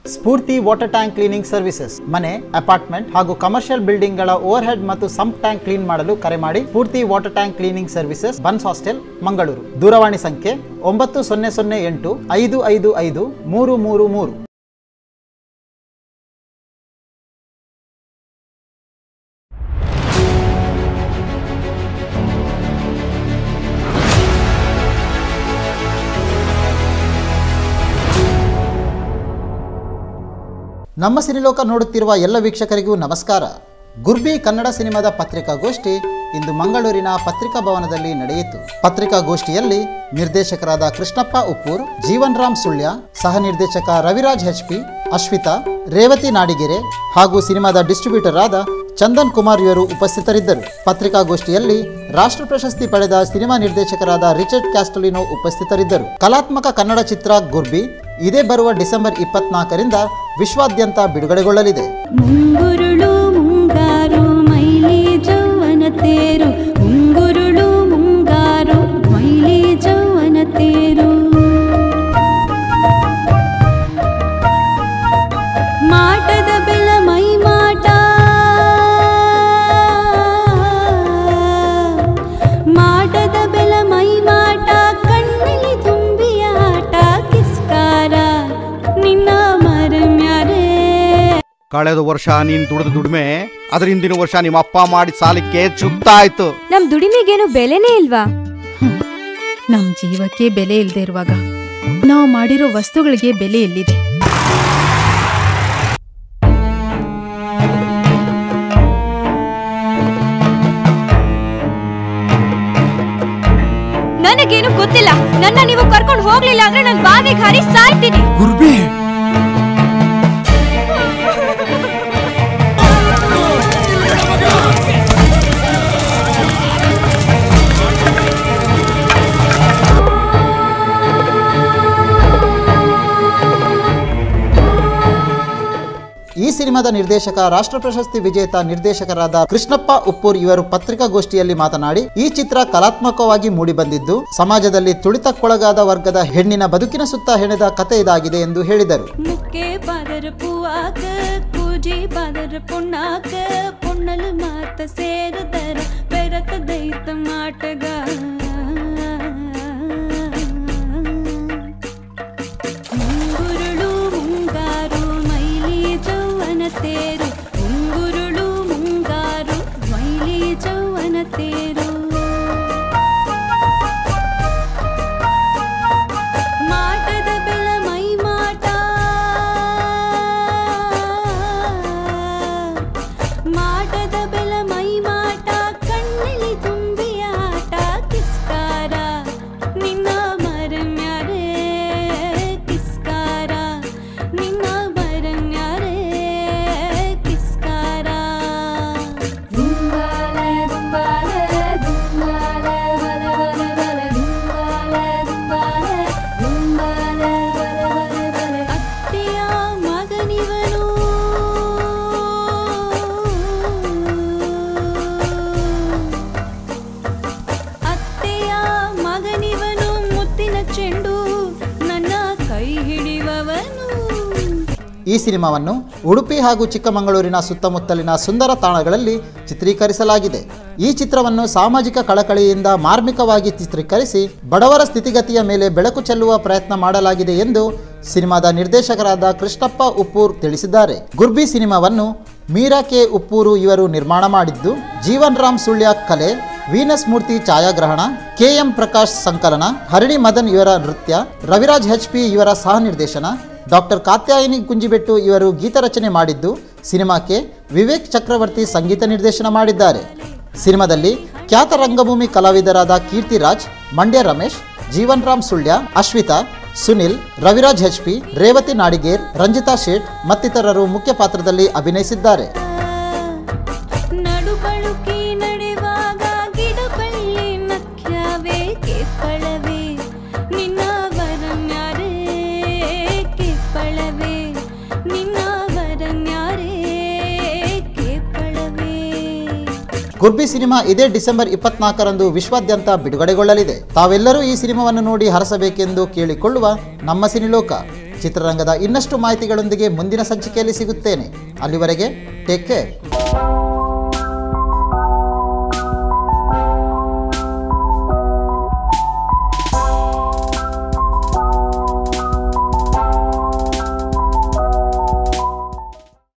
ಸ್ಫೂರ್ತಿ water tank cleaning services ಮನೆ apartment ಹಾಗೂ commercial building ಗಳ ಓವರ್ ಹೆಡ್ ಮತ್ತು ಸಂಪ್ ಟ್ಯಾಂಕ್ ಕ್ಲೀನ್ ಮಾಡಲು ಕರೆ ಮಾಡಿ Spoorthi water tank cleaning services Bunts hostel Mangaluru ದೂರವಾಣಿ ಸಂಖ್ಯೆ ಒಂಬತ್ತು ಸೊನ್ನೆ ಸೊನ್ನೆ ಎಂಟು ಐದು ಐದು ಐದು ಮೂರು ಮೂರು ಮೂರು ನಮ್ಮ ಸಿನಿಲೋಕ ನೋಡುತ್ತಿರುವ ಎಲ್ಲ ವೀಕ್ಷಕರಿಗೂ ನಮಸ್ಕಾರ ಗುರ್ಬಿ ಕನ್ನಡ ಸಿನಿಮಾದ ಪತ್ರಿಕಾಗೋಷ್ಠಿ ಇಂದು ಮಂಗಳೂರಿನ ಪತ್ರಿಕಾ ಭವನದಲ್ಲಿ ನಡೆಯಿತು ಪತ್ರಿಕಾಗೋಷ್ಠಿಯಲ್ಲಿ ನಿರ್ದೇಶಕರಾದ ಕೃಷ್ಣಪ್ಪ ಉಪ್ಪೂರ್ ಜೀವನ್ ರಾಮ್ ಸುಳ್ಯ ಸಹ ನಿರ್ದೇಶಕ ರವಿರಾಜ್ ಹೆಚ್ಪಿ ಅಶ್ವಿತಾ ರೇವತಿ ನಾಡಿಗೆರೆ ಹಾಗೂ ಸಿನಿಮಾದ ಡಿಸ್ಟ್ರಿಬ್ಯೂಟರ್ ಆದ ಚಂದನ್ ಕುಮಾರ್ ಇವರು ಉಪಸ್ಥಿತರಿದ್ದರು ಪತ್ರಿಕಾಗೋಷ್ಠಿಯಲ್ಲಿ ರಾಷ್ಟ್ರ ಪ್ರಶಸ್ತಿ ಪಡೆದ ಸಿನಿಮಾ ನಿರ್ದೇಶಕರಾದ ರಿಚರ್ಡ್ ಕ್ಯಾಸ್ಟಲಿನೋ ಉಪಸ್ಥಿತರಿದ್ದರು ಕಲಾತ್ಮಕ ಕನ್ನಡ ಚಿತ್ರ ಗುರ್ಬಿ ಇದೇ ಬರುವ ಡಿಸೆಂಬರ್ ಇಪ್ಪತ್ನಾಲ್ಕರಿಂದ ವಿಶ್ವಾದ್ಯಂತ ಬಿಡುಗಡೆಗೊಳ್ಳಲಿದೆ ಮುಂಗುರುಳು ಮುಂಗಾರು ಮೈಲಿ ಜೌವನ ತೇರು ಮುಂಗುರುಳು ಮುಂಗಾರು ಮೈಲಿ ಜೌವನ ತೇರು ಮಾಟದ ಬೆಲ ಮೈ ಮಾಟ ಮಾಟದ ಬೆಲ ಮೈ ಮಾಟ ಕಣ್ಣಲ್ಲಿ ತುಂಬಿಯ ಆಟ ಕಿಸ್ಕಾರ ನಿನ್ನ ಮರಮ್ಯಾರೇ ಕಳೆದ ವರ್ಷ ನೀನ್ ದುಡಿದ ದುಡಿಮೆ ಅದ್ರ ಹಿಂದಿನ ವರ್ಷ ನಿಮ್ಮ ಅಪ್ಪ ಮಾಡಿದ ಸಾಲಕ್ಕೆ ಚುಕ್ತಾಯ್ತು ನಮ್ ದುಡಿಮೆಗೇನು ಬೆಲೆನೇ ಇಲ್ವಾ ನಮ್ ಜೀವಕ್ಕೆ ಬೆಲೆ ಇಲ್ಲದೆ ಇರುವಾಗ ನಾವು ಮಾಡಿರೋ ವಸ್ತುಗಳಿಗೆ ಬೆಲೆ ಎಲ್ಲಿದೆ ನನಗೇನು ಗೊತ್ತಿಲ್ಲ ನನ್ನ ನೀವು ಕರ್ಕೊಂಡು ಹೋಗ್ಲಿಲ್ಲ ಅಂದ್ರೆ ನಾನು ಬಾವಿಗೆ ಹಾರಿ ಸಾಯ್ತೀನಿ ಗುರ್ಬಿ ಈ ಸಿನಿಮಾದ ನಿರ್ದೇಶಕ ರಾಷ್ಟ್ರ ಪ್ರಶಸ್ತಿ ವಿಜೇತ ನಿರ್ದೇಶಕರಾದ ಕೃಷ್ಣಪ್ಪ ಉಪ್ಪೂರ್ ಇವರು ಪತ್ರಿಕಾಗೋಷ್ಠಿಯಲ್ಲಿ ಮಾತನಾಡಿ ಈ ಚಿತ್ರ ಕಲಾತ್ಮಕವಾಗಿ ಮೂಡಿಬಂದಿದ್ದು ಸಮಾಜದಲ್ಲಿ ತುಳಿತಕ್ಕೊಳಗಾದ ವರ್ಗದ ಹೆಣ್ಣಿನ ಬದುಕಿನ ಸುತ್ತ ಹೆಣೆದ ಕತೆ ಇದಾಗಿದೆ ಎಂದು ಹೇಳಿದರು ಮುಕ್ಕೆ ಪದರ ಪೂವಾಕ ಕೂಜಿ ಪದರ ಪುಣ್ಣಾಕ ಪುಣ್ಣಲು ಮಾತ ಸೇರದರ ಬೆರತ ದೈತ ಮಾಟಗ ಮುಂಗುರುಳು ಮುಂಗಾರು ಮೈಲಿ ಜೌವನ ತೇರು ಮುಂಗುರುಳು ಮುಂಗಾರು ಮೈಲಿ ಜೌವನ ತೇರು ಮಾಟದ ಬೆಲ ಮೈ ಮಾಟ ಮಾಟದ ಬೆಲ ಮೈ ಮಾಟ ಕಣ್ಣಲ್ಲಿ ತುಂಬಿಯ ಆಟ ಕಿಸ್ಕಾರ ನಿನ್ನ ಮರಮ್ಯಾರೇ ಕಿಸ್ಕಾರ ನಿನ್ನ ಮರಮ್ಯಾರೇ ಕಿಸ್ಕಾರ ದುಂಬಾಲ ದುಂಬಾಲ ದುಂಬಾಲ ಬಲ ಬಲ ಬಲ ದುಂಬಾಲ ದುಂಬಾಲ ದುಂಬಾಲ ಬಲ ಬಲ ಬಲ ಅತ್ತೆಯ ಮಗನಿವನು ಅತ್ತೆಯ ಮಗನಿವನು ಮುತ್ತಿನ ಚೆಂಡು ನನ್ನ ಕೈ ಹಿಡಿಯುವವನು ಈ ಸಿನಿಮಾವನ್ನು ಉಡುಪಿ ಹಾಗೂ ಚಿಕ್ಕಮಗಳೂರಿನ ಸುತ್ತಮುತ್ತಲಿನ ಸುಂದರ ತಾಣಗಳಲ್ಲಿ ಚಿತ್ರೀಕರಿಸಲಾಗಿದೆ ಈ ಚಿತ್ರವನ್ನು ಸಾಮಾಜಿಕ ಕಳಕಳಿಯಿಂದ ಮಾರ್ಮಿಕವಾಗಿ ಚಿತ್ರೀಕರಿಸಿ ಬಡವರ ಸ್ಥಿತಿಗತಿಯ ಮೇಲೆ ಬೆಳಕು ಚೆಲ್ಲುವ ಪ್ರಯತ್ನ ಮಾಡಲಾಗಿದೆ ಎಂದು ಸಿನಿಮಾದ ನಿರ್ದೇಶಕರಾದ ಕೃಷ್ಣಪ್ಪ ಉಪ್ಪೂರ್ ತಿಳಿಸಿದ್ದಾರೆ ಗುರ್ಬಿ ಸಿನಿಮಾವನ್ನು ಮೀರಾ ಕೆ ಉಪ್ಪೂರು ಇವರು ನಿರ್ಮಾಣ ಮಾಡಿದ್ದು ಜೀವನ್ ರಾಮ್ ಸುಳ್ಯ ಕಲೆ ವೀನಸ್ ಮೂರ್ತಿ ಛಾಯಾಗ್ರಹಣ ಕೆ ಎಂ ಪ್ರಕಾಶ್ ಸಂಕಲನ ಹರಿಣಿ ಮದನ್ ಇವರ ನೃತ್ಯ ರವಿರಾಜ್ ಎಚ್ ಪಿ ಇವರ ಸಹ ನಿರ್ದೇಶನ ಡಾಕ್ಟರ್ ಕಾತ್ಯಾಯಿನಿ ಕುಂಜಿಬೆಟ್ಟು ಇವರು ಗೀತ ರಚನೆ ಮಾಡಿದ್ದು ಸಿನಿಮಾಕ್ಕೆ ವಿವೇಕ್ ಚಕ್ರವರ್ತಿ ಸಂಗೀತ ನಿರ್ದೇಶನ ಮಾಡಿದ್ದಾರೆ ಸಿನಿಮಾದಲ್ಲಿ ಖ್ಯಾತ ರಂಗಭೂಮಿ ಕಲಾವಿದರಾದ ಕೀರ್ತಿರಾಜ್ ಮಂಡ್ಯ ರಮೇಶ್ ಜೀವನ್ ರಾಮ್ ಸುಳ್ಯ ಅಶ್ವಿತಾ ಸುನಿಲ್ ರವಿರಾಜ್ ಎಚ್ ಪಿ ರೇವತಿ ನಾಡಿಗೇರ್ ರಂಜಿತಾ ಶೇಟ್ ಮತ್ತಿತರರು ಮುಖ್ಯ ಪಾತ್ರದಲ್ಲಿ ಅಭಿನಯಿಸಿದ್ದಾರೆ ನಡುಬಳುಕಿ ನಡೆವಾಗ ಗಿಡ ಬಳ್ಳಿ ನಖ್ಯಾವೆ ಕೆಪ್ಪಳವೆ ನಿನ್ನ ವರನ್ಯಾರೇ ಕೆಪ್ಪಳವೆ ನಿನ್ನ ವರನ್ಯಾರೇ ಕೆಪ್ಪಳವೆ ಗುರ್ಬಿ ಸಿನಿಮಾ ಇದೇ ಡಿಸೆಂಬರ್ ಇಪ್ಪತ್ನಾಲ್ಕರಂದು ವಿಶ್ವಾದ್ಯಂತ ಬಿಡುಗಡೆಗೊಳ್ಳಲಿದೆ ತಾವೆಲ್ಲರೂ ಈ ಸಿನಿಮಾವನ್ನು ನೋಡಿ ಹರಸಬೇಕೆಂದು ಕೇಳಿಕೊಳ್ಳುವ ನಮ್ಮ ಸಿನಿಲೋಕ ಚಿತ್ರರಂಗದ ಇನ್ನಷ್ಟು ಮಾಹಿತಿಗಳೊಂದಿಗೆ ಮುಂದಿನ ಸಂಚಿಕೆಯಲ್ಲಿ ಸಿಗುತ್ತೇನೆ ಅಲ್ಲಿವರೆಗೆ ಟೇಕ್ ಕೇರ್